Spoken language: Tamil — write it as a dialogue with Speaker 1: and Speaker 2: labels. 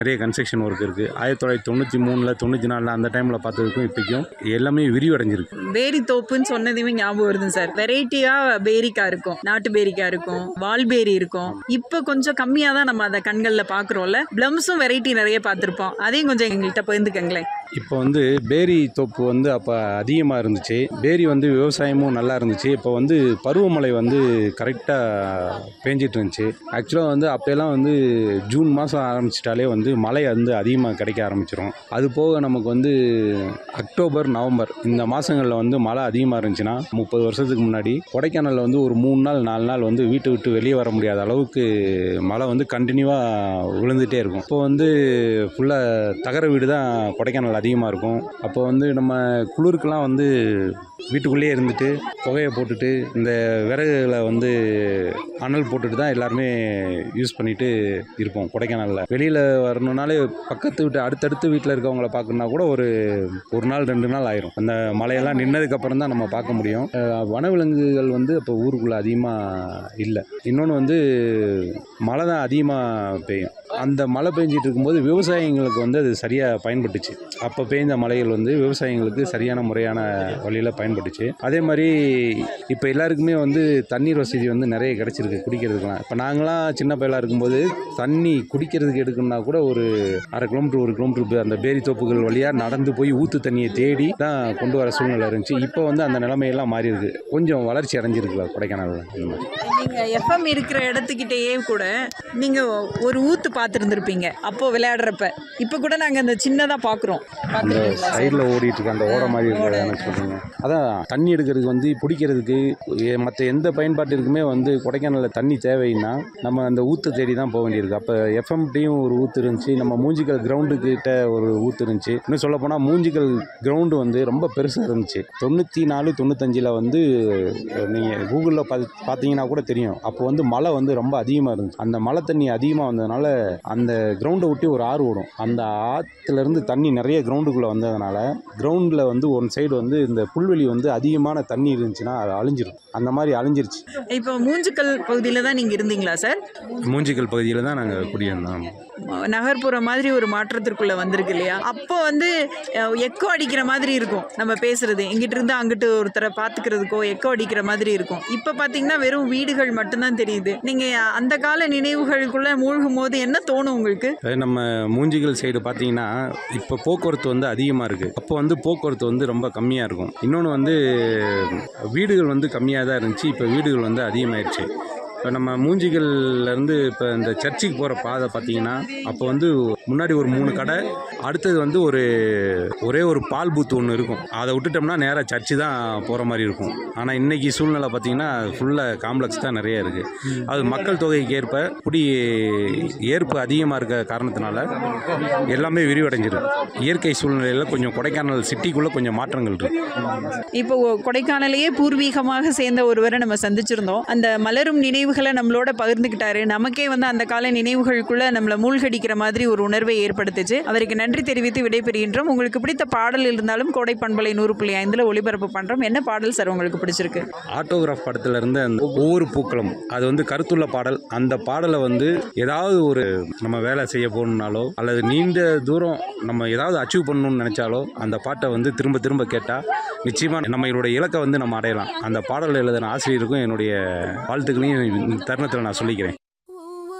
Speaker 1: நிறைய கன்ஸ்ட்ரக்ஷன் ஒர்க் இருக்குது ஆயிரத்தி தொள்ளாயிரத்தி தொண்ணூற்றி மூணில் தொண்ணூற்றி நாலில் அந்த டைமில் பார்த்ததுக்கும் இப்போக்கும் எல்லாமே விரிவடைஞ்சிருக்கு
Speaker 2: பேரி தோப்புன்னு சொன்னதுமே ஞாபகம் வருது சார் வெரைட்டியா பேரிக்கா இருக்கும் நாட்டு பேரிக்கா இருக்கும் வால்பேரி இருக்கும் இப்போ கொஞ்சம் கம்மியாக தான் நம்ம அதை கண்களில் பார்க்குறோம்ல ப்ளம்ஸும் வெரைட்டி நிறைய பார்த்துருப்போம் அதையும் கொஞ்சம் எங்கள்கிட்ட பகிர்ந்துக்கங்களேன்
Speaker 1: இப்போ வந்து பேரி தோப்பு வந்து அப்போ அதிகமாக இருந்துச்சு பேரி வந்து விவசாயமும் நல்லா இருந்துச்சு இப்போ வந்து பருவமழை வந்து கரெக்டாக பேஞ்சிட்டு இருந்துச்சு ஆக்சுவலாக வந்து அப்போல்லாம் வந்து ஜூன் மாதம் ஆரம்பிச்சிட்டாலே வந்து மழை வந்து அதிகமாக கிடைக்க ஆரம்பிச்சிரும் அது போக நமக்கு வந்து அக்டோபர் நவம்பர் இந்த மாதங்களில் வந்து மழை அதிகமாக இருந்துச்சுன்னா முப்பது வருஷத்துக்கு முன்னாடி கொடைக்கானலில் வந்து ஒரு மூணு நாள் நாலு நாள் வந்து வீட்டை விட்டு வெளியே வர முடியாத அளவுக்கு மழை வந்து கண்டினியூவாக விழுந்துகிட்டே இருக்கும் இப்போ வந்து ஃபுல்லாக தகர வீடு தான் கொடைக்கானல் அதிகமாக இருக்கும் அப்போ வந்து நம்ம குளிருக்கெல்லாம் வந்து வீட்டுக்குள்ளேயே இருந்துட்டு புகையை போட்டுட்டு இந்த விறகுகளை வந்து அனல் போட்டுட்டு தான் எல்லாருமே யூஸ் பண்ணிட்டு இருப்போம் கொடைக்கானலில் வெளியில் வரணுனாலே பக்கத்து வீட்டு அடுத்தடுத்து வீட்டில் இருக்கவங்கள பார்க்கணுன்னா கூட ஒரு ஒரு நாள் ரெண்டு நாள் ஆயிரும் அந்த மழையெல்லாம் நின்னதுக்கப்புறம் தான் நம்ம பார்க்க முடியும் அஹ் வனவிலங்குகள் வந்து இப்போ ஊருக்குள்ளே அதிகமாக இல்லை இன்னொன்று வந்து மழை தான் அதிகமாக பெய்யும் அந்த மழை பெஞ்சிட்டு இருக்கும்போது விவசாயிங்களுக்கு வந்து அது சரியாக பயன்பட்டுச்சு அப்போ பெய்ந்த மழைகள் வந்து விவசாயிங்களுக்கு சரியான முறையான வழியில் பயன்பட்டுச்சு அதே மாதிரி இப்போ எல்லாருக்குமே வந்து தண்ணீர் வசதி வந்து நிறைய கிடச்சிருக்கு குடிக்கிறதுக்கெலாம் இப்போ நாங்களாம் சின்ன பையலாக இருக்கும்போது தண்ணி குடிக்கிறதுக்கு எடுக்கணும்னா கூட ஒரு அரை கிலோமீட்டர் ஒரு கிலோமீட்டர் அந்த பேரி தோப்புகள் வழியாக நடந்து போய் ஊற்று தண்ணியை தேடி தான் கொண்டு வர சூழ்நிலை இருந்துச்சு இப்போ வந்து அந்த நிலைமையெல்லாம் மாறி இருக்கு கொஞ்சம் வளர்ச்சி அடைஞ்சிருக்குல கொடைக்கானல் இந்த மாதிரி
Speaker 2: நீங்கள் எஃப்எம் இருக்கிற இடத்துக்கிட்டேயே கூட நீங்கள் ஒரு ஊத்து பார்த்துருந்துருப்பீங்க அப்போ விளையாடுறப்ப இப்போ கூட நாங்கள் அந்த சின்னதாக பார்க்குறோம்
Speaker 1: அந்த சைடில் ஓடிட்டு இருக்க அந்த ஓட மாதிரி இருக்கிறத எனக்கு சொல்லுங்க அதான் தண்ணி எடுக்கிறதுக்கு வந்து பிடிக்கிறதுக்கு மற்ற எந்த பயன்பாட்டிற்குமே வந்து கொடைக்கானலில் தண்ணி தேவைன்னா நம்ம அந்த ஊற்றை தேடி தான் போக வேண்டியிருக்கு அப்போ எஃப்எம்டியும் ஒரு ஊற்று இருந்துச்சு நம்ம மூஞ்சிக்கல் கிரவுண்டு கிட்ட ஒரு ஊற்று இருந்துச்சு இன்னும் சொல்ல போனால் மூஞ்சிக்கல் கிரவுண்டு வந்து ரொம்ப பெருசாக இருந்துச்சு தொண்ணூற்றி நாலு தொண்ணூத்தஞ்சில் வந்து நீங்கள் கூகுளில் பார்த்து பார்த்தீங்கன்னா கூட தெரியும் அப்போ வந்து மழை வந்து ரொம்ப அதிகமாக இருந்துச்சு அந்த மழை தண்ணி அதிகமாக வந்ததுனால அந்த கிரவுண்டை ஒட்டி ஒரு ஆறு ஓடும் அந்த ஆற்றுலேருந்து தண்ணி நிறைய கிரவுண்டுக்குள்ளே வந்ததுனால கிரவுண்டில் வந்து ஒன் சைடு வந்து இந்த புல்வெளி வந்து அதிகமான தண்ணி இருந்துச்சுன்னா அது அழிஞ்சிரும் அந்த மாதிரி அழிஞ்சிருச்சு
Speaker 2: இப்போ மூஞ்சுக்கல் பகுதியில் தான் நீங்கள் இருந்தீங்களா சார்
Speaker 1: மூஞ்சிக்கல் பகுதியில் தான் நாங்கள் குடியிருந்தோம்
Speaker 2: நகர்ப்புற மாதிரி ஒரு மாற்றத்திற்குள்ள வந்திருக்கு இல்லையா அப்போ வந்து அஹ், எக்கோ அடிக்கிற மாதிரி இருக்கும் நம்ம பேசுறது இங்கிட்டு இருந்து அங்கிட்டு ஒருத்தரை பார்த்துக்கிறதுக்கோ எக்கோ அடிக்கிற மாதிரி இருக்கும் இப்போ பார்த்தீங்கன்னா வெறும் வீடுகள் மட்டும்தான் தெரியுது நீங்க அந்த கால நினைவுகளுக்குள்ள மூழ்கும் போது என்ன தோணும் உங்களுக்கு
Speaker 1: அதே நம்ம மூஞ்சிகள் சைடு பார்த்தீங்கன்னா இப்போ போக்குவரத்து வந்து அதிகமாக இருக்குது அப்போ வந்து போக்குவரத்து வந்து ரொம்ப கம்மியாக இருக்கும் இன்னொன்று வந்து வீடுகள் வந்து கம்மியாக தான் இருந்துச்சு இப்போ வீடுகள் வந்து அதிகமாயிருச்சு இப்போ நம்ம மூஞ்சிகள்லேருந்து இப்போ இந்த சர்ச்சுக்கு போகிற பாதை பார்த்தீங்கன்னா அப்போ வந்து முன்னாடி ஒரு மூணு கடை அடுத்தது வந்து ஒரு ஒரே ஒரு பால் பூத் ஒன்று இருக்கும் அதை விட்டுட்டோம்னா நேராக சர்ச்சு தான் போகிற மாதிரி இருக்கும் ஆனால் இன்னைக்கு சூழ்நிலை பார்த்தீங்கன்னா ஃபுல்லாக காம்ப்ளெக்ஸ் தான் நிறைய இருக்குது அது மக்கள் தொகைக்கு ஏற்ப குடி ஏற்பு அதிகமாக இருக்க காரணத்தினால எல்லாமே விரிவடைஞ்சிருக்கு இயற்கை சூழ்நிலையில் கொஞ்சம் கொடைக்கானல் சிட்டிக்குள்ளே கொஞ்சம் மாற்றங்கள் இருக்குது
Speaker 2: இப்போ கொடைக்கானலையே பூர்வீகமாக சேர்ந்த ஒருவரை நம்ம சந்திச்சிருந்தோம் அந்த மலரும் நினைவுகளை நம்மளோட பகிர்ந்துக்கிட்டாரு நமக்கே வந்து அந்த கால நினைவுகளுக்குள்ள நம்மளை மூழ்கடிக்கிற மாதிரி ஒரு உணர்வை ஏற்படுத்துச்சு அவருக்கு நன்றி தெரிவித்து விடைபெறுகின்றோம் உங்களுக்கு பிடித்த பாடல் இருந்தாலும் கோடை பண்பலை நூறு புள்ளி ஐந்தில் ஒளிபரப்பு பண்ணுறோம் என்ன பாடல் சார் உங்களுக்கு பிடிச்சிருக்கு
Speaker 1: ஆட்டோகிராஃப் படத்துல இருந்து அந்த ஒவ்வொரு பூக்களும் அது வந்து கருத்துள்ள பாடல் அந்த பாடலை வந்து ஏதாவது ஒரு நம்ம வேலை செய்ய போகணுன்னாலோ அல்லது நீண்ட தூரம் நம்ம ஏதாவது அச்சீவ் பண்ணணும்னு நினச்சாலோ அந்த பாட்டை வந்து திரும்ப திரும்ப கேட்டால் நிச்சயமாக நம்மளுடைய இலக்கை வந்து நம்ம அடையலாம் அந்த பாடல் எழுதின ஆசிரியருக்கும் என்னுடைய வாழ்த்துக்களையும் இந்த தருணத்தில் நான் சொல்லிக்கிறேன்